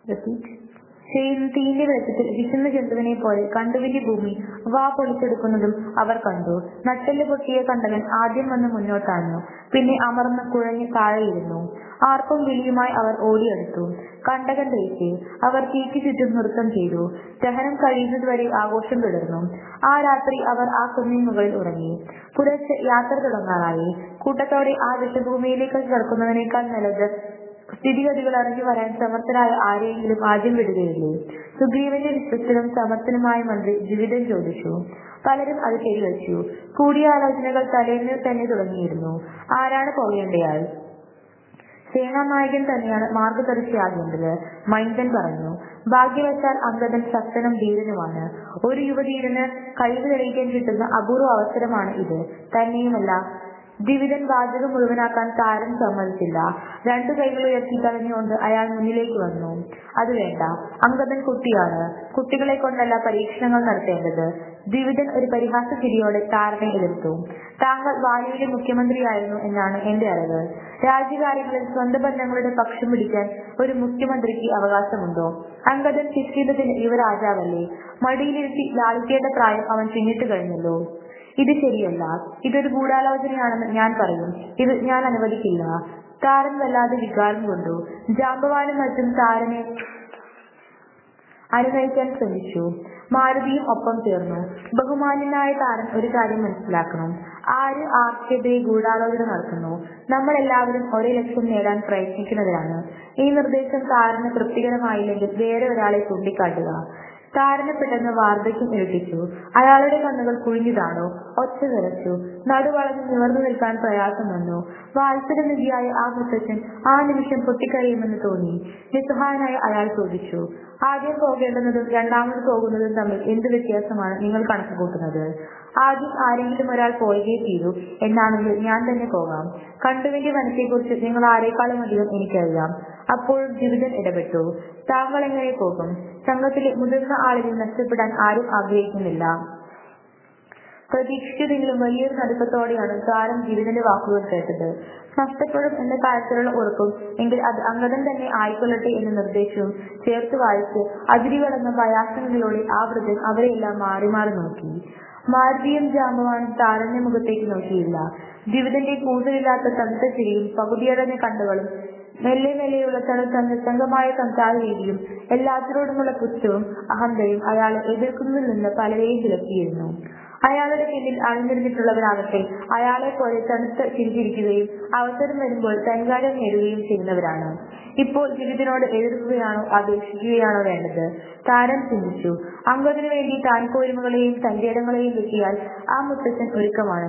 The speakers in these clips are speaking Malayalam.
ചെയ്യുന്ന തീന്റെ വെളിച്ചത്തിൽ വിശന്ന ജന്തുവിനെ പോലെ കണ്ടുവിന്റെ ഭൂമി വാ പൊളിച്ചെടുക്കുന്നതും അവർ കണ്ടു നട്ടെല്ല് പൊട്ടിയ കണ്ടവൻ ആദ്യം വന്ന് മുന്നോട്ടാഞ്ഞു പിന്നെ അമർന്ന് കുഴഞ്ഞ് താഴെയിരുന്നു ആർപ്പും വിളിയുമായി അവർ ഓടിയെടുത്തു കണ്ടകൻ തേച്ച് അവർ തീക്ക് ചുറ്റും നൃത്തം ചെയ്തു ദഹനം കഴിയുന്നതുവരെ ആഘോഷം തുടർന്നു ആ രാത്രി അവർ ആ കുന്നിൻ മുകളിൽ ഉറങ്ങി പുലർച്ചെ യാത്ര തുടങ്ങാറായി കൂട്ടത്തോടെ ആ വിഷഭൂമിയിലേക്ക് കിടക്കുന്നതിനേക്കാൾ നല്ലത് സ്ഥിതിഗതികൾ അറിഞ്ഞു വരാൻ സമർത്ഥരായ ആരെയെങ്കിലും ആദ്യം വിടുകയില്ലേ സുഗ്രീവന്റെ വിശ്വസ്തനും സമർത്ഥനുമായ മന്ത്രി ദ്വിവിധൻ ചോദിച്ചു പലരും അത് ശരിവച്ചു കൂടിയാലോചനകൾ തലേന്ന് തന്നെ തുടങ്ങിയിരുന്നു ആരാണ് പോകേണ്ടയാൾ സേനാനായകൻ തന്നെയാണ് മാർഗദർശിയാകേണ്ടത് മൈന്ദൻ പറഞ്ഞു ഭാഗ്യവശാൽ അംഗദൻ ശക്തനും ധീരനുമാണ് ഒരു യുവധീരന് കഴിവ് തെളിയിക്കാൻ കിട്ടുന്ന അപൂർവ അവസരമാണ് ഇത് തന്നെയുമല്ല ദ്വിവിധൻ വാചകം മുഴുവനാക്കാൻ താരൻ സമ്മതിച്ചില്ല രണ്ടു കൈകൾ ഉയർത്തി തടഞ്ഞുകൊണ്ട് അയാൾ മുന്നിലേക്ക് വന്നു അത് വേണ്ട അങ്കദൻ കുട്ടിയാണ് കുട്ടികളെ കൊണ്ടല്ല പരീക്ഷണങ്ങൾ നടത്തേണ്ടത് ദ്വിവിധൻ ഒരു പരിഹാസ ചിരിയോടെ താരനെ എതിർത്തു താങ്കൾ വാലിയുടെ മുഖ്യമന്ത്രിയായിരുന്നു എന്നാണ് എന്റെ അറിവ് രാജ്യകാര്യങ്ങളിൽ സ്വന്തം ബന്ധങ്ങളുടെ പക്ഷം പിടിക്കാൻ ഒരു മുഖ്യമന്ത്രിക്ക് അവകാശമുണ്ടോ അങ്കദൻ ശിക്ഷിതത്തിന് യുവരാജാവല്ലേ മടിയിലിരുത്തി ലാളിക്കേണ്ട പ്രായം അവൻ പിന്നിട്ട് കഴിഞ്ഞല്ലോ ഇത് ശരിയല്ല ഇതൊരു ഗൂഢാലോചനയാണെന്ന് ഞാൻ പറയും ഇത് ഞാൻ അനുവദിക്കില്ല താരൻ വല്ലാതെ വികാരം കൊണ്ടു ജാമ്പവാനും മറ്റും താരനെ അനുനയിക്കാൻ ശ്രമിച്ചു മാരുതിയും ഒപ്പം ചേർന്നു ബഹുമാന്യനായ താരൻ ഒരു കാര്യം മനസ്സിലാക്കണം ആര് ആർക്കെതിരെ ഗൂഢാലോചന നടത്തുന്നു നമ്മൾ എല്ലാവരും ഒരേ ലക്ഷ്യം നേടാൻ പ്രയത്നിക്കുന്നവരാണ് ഈ നിർദ്ദേശം താരന് തൃപ്തികരമായില്ലെങ്കിൽ വേറെ ഒരാളെ ചൂണ്ടിക്കാട്ടുക താരനെ പെട്ടെന്ന് വാർദ്ധക്യം ഇരട്ടിച്ചു അയാളുടെ കണ്ണുകൾ കുഴിഞ്ഞതാണോ ഒച്ച വിറച്ചു നടുവളഞ്ഞ് നിവർന്നു നിൽക്കാൻ പ്രയാസം വന്നു വാത്സരനിധിയായ ആ മുത്തച്ഛൻ ആ നിമിഷം പൊട്ടിക്കഴിയുമെന്ന് തോന്നി നിസ്സഹായനായ അയാൾ ചോദിച്ചു ആദ്യം പോകേണ്ടുന്നതും രണ്ടാമത് പോകുന്നതും തമ്മിൽ എന്ത് വ്യത്യാസമാണ് നിങ്ങൾ കണക്ക് കൂട്ടുന്നത് ആദ്യം ആരെങ്കിലും ഒരാൾ പോയേ തീരൂ എന്നാണെങ്കിൽ ഞാൻ തന്നെ പോകാം കണ്ടുവിന്റെ വനത്തെക്കുറിച്ച് നിങ്ങൾ ആരെക്കാളും അധികം എനിക്കറിയാം അപ്പോഴും ജീവിതൻ ഇടപെട്ടു താങ്കൾ എങ്ങനെ പോകും സംഘത്തിലെ മുതിർന്ന ആളുകൾ നഷ്ടപ്പെടാൻ ആരും ആഗ്രഹിക്കുന്നില്ല പ്രതീക്ഷിച്ചതെങ്കിലും വലിയൊരു നടുക്കത്തോടെയാണ് താരം ജീവിതന്റെ വാക്കുകൾ കേട്ടത് നഷ്ടപ്പെടും എന്ന കാര്യത്തിലുള്ള ഉറപ്പും എങ്കിൽ അത് അംഗതൻ തന്നെ ആയിക്കൊള്ളട്ടെ എന്ന നിർദ്ദേശവും ചേർത്ത് വായിച്ച് അതിരി കടന്ന ഭയാസനങ്ങളിലൂടെ ആ വൃദ്ധൻ അവരെല്ലാം മാറി മാറി നോക്കി മാരുതിയും ജാമ്പവാനും താരന്റെ മുഖത്തേക്ക് നോക്കിയില്ല ദ്വിവിധന്റെ കൂതലില്ലാത്ത തണുത്ത ചിരിയും പകുതിയടഞ്ഞ കണ്ണുകളും മെല്ലെ മെല്ലെയുള്ള തണുത്ത നിസ്സംഗമായ സംസാര രീതിയും എല്ലാത്തിനോടുമുള്ള പുച്ഛവും അഹന്തയും അയാളെ എതിർക്കുന്നതിൽ നിന്ന് പലരെയും വിലക്കിയിരുന്നു അയാളുടെ പിന്നിൽ അണിനിരുന്നിട്ടുള്ളവരാകട്ടെ അയാളെ പോലെ തണുത്ത് ചിരിച്ചിരിക്കുകയും അവസരം വരുമ്പോൾ കൈകാര്യം നേടുകയും ചെയ്യുന്നവരാണ് ഇപ്പോൾ ജീവിതത്തിനോട് എതിർക്കുകയാണോ അപേക്ഷിക്കുകയാണോ വേണ്ടത് താരം ചിന്തിച്ചു അംഗത്തിനു വേണ്ടി താൻ പോരുമകളെയും സങ്കേതങ്ങളെയും വെട്ടിയാൽ ആ മുത്തച്ഛൻ ഒരുക്കമാണ്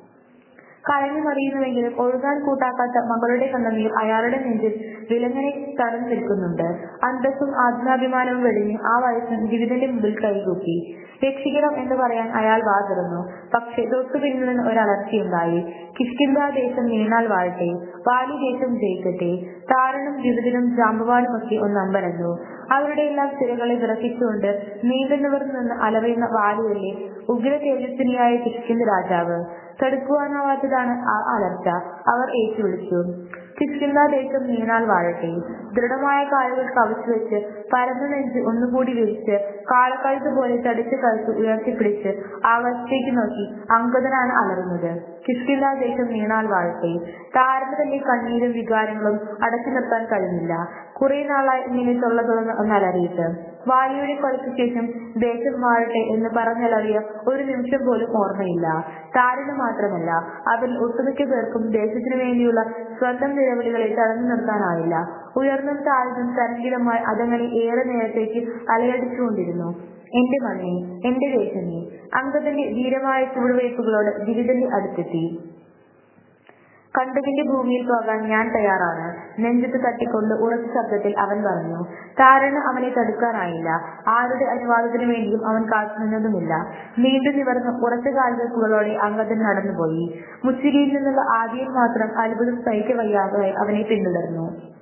കരഞ്ഞു മറിയുന്നുവെങ്കിലും ഒഴുകാൻ കൂട്ടാക്കാത്ത മകളുടെ കണ്ണുനീർ അയാളുടെ നെഞ്ചിൽ വിലങ്ങനെ തടഞ്ഞു നിൽക്കുന്നുണ്ട് അന്തസ്സും ആത്മാഭിമാനവും വെടിഞ്ഞ് ആ വയസ്സൻ ജീവിതന്റെ മുമ്പിൽ കൈകൂപ്പി രക്ഷിക്കണം എന്ന് പറയാൻ അയാൾ വാ തുറന്നു പക്ഷെ തൊട്ടു പിന്നിൽ നിന്ന് ഒരലർച്ചയുണ്ടായി കിഷ്കിന്ദ ദേശം നീണാൽ വാഴട്ടെ വാലി ദേശം ജയിക്കട്ടെ താരനും ജീവിതനും ജാമ്പവാനും ഒക്കെ ഒന്ന് അമ്പരന്നു അവരുടെ എല്ലാം സിരകളെ വിറപ്പിച്ചുകൊണ്ട് നീണ്ടു നിവർന്നു നിന്ന് അലറിയുന്ന വാലിയല്ലേ ഉഗ്ര തേജസ്വിനിയായ കിഷ്കിന്ദ രാജാവ് തടുക്കുവാനാവാത്തതാണ് ആ അലർച്ച അവർ ഏറ്റുവിളിച്ചു കിഷ്കിന്ദ ദേശം നീണാൽ വാഴട്ടെ ദൃഢമായ കാലുകൾ കവച്ചു വെച്ച് പരന്ന നെഞ്ച് ഒന്നുകൂടി വിരിച്ച് കാളക്കഴുത്ത് പോലെ തടിച്ച കഴുത്ത് ഉയർത്തിപ്പിടിച്ച് ആകാശത്തേക്ക് നോക്കി അങ്കദനാണ് അലറുന്നത് കിഷ്കിന്ദ ദേശം നീണാൽ വാഴട്ടെ താരന് തന്നെ കണ്ണീരും വികാരങ്ങളും അടച്ചു നിർത്താൻ കഴിഞ്ഞില്ല കുറെ നാളായി ഇങ്ങനെ തൊള്ള തുറന്ന് ഒന്നലറിയിട്ട് വാലിയുടെ കൊലയ്ക്ക് ശേഷം ദേശം വാഴട്ടെ എന്ന് പറഞ്ഞലറിയ ഒരു നിമിഷം പോലും ഓർമ്മയില്ല താരന് മാത്രമല്ല അവരിൽ ഒട്ടുമിക്ക പേർക്കും ദേശത്തിനു വേണ്ടിയുള്ള സ്വന്തം നിലവിളികളെ തടഞ്ഞു നിർത്താനായില്ല ഉയർന്നും താഴ്ന്നും തരംഗിതമായി അതങ്ങനെ ഏറെ നേരത്തേക്ക് അലയടിച്ചുകൊണ്ടിരുന്നു എന്റെ മണ്ണേ എന്റെ ദേശമേ അംഗത്തിന്റെ ധീരമായ ചുവടുവയ്പ്പുകളോട് ഗിരിതന്റെ അടുത്തെത്തി കണ്ടതിന്റെ ഭൂമിയിൽ പോകാൻ ഞാൻ തയ്യാറാണ് നെഞ്ചത്ത് തട്ടിക്കൊണ്ട് ഉറച്ച ശബ്ദത്തിൽ അവൻ പറഞ്ഞു താരന് അവനെ തടുക്കാനായില്ല ആരുടെ അനുവാദത്തിനു വേണ്ടിയും അവൻ കാത്തുനിന്നതുമില്ല നീണ്ടു നിവർന്ന് ഉറച്ച കാൽവെപ്പുകളോടെ അംഗതൻ നടന്നുപോയി മുച്ചിരിയിൽ നിന്നുള്ള ആദ്യം മാത്രം അത്ഭുതം സഹിക്കവയ്യാതെ അവനെ പിന്തുടർന്നു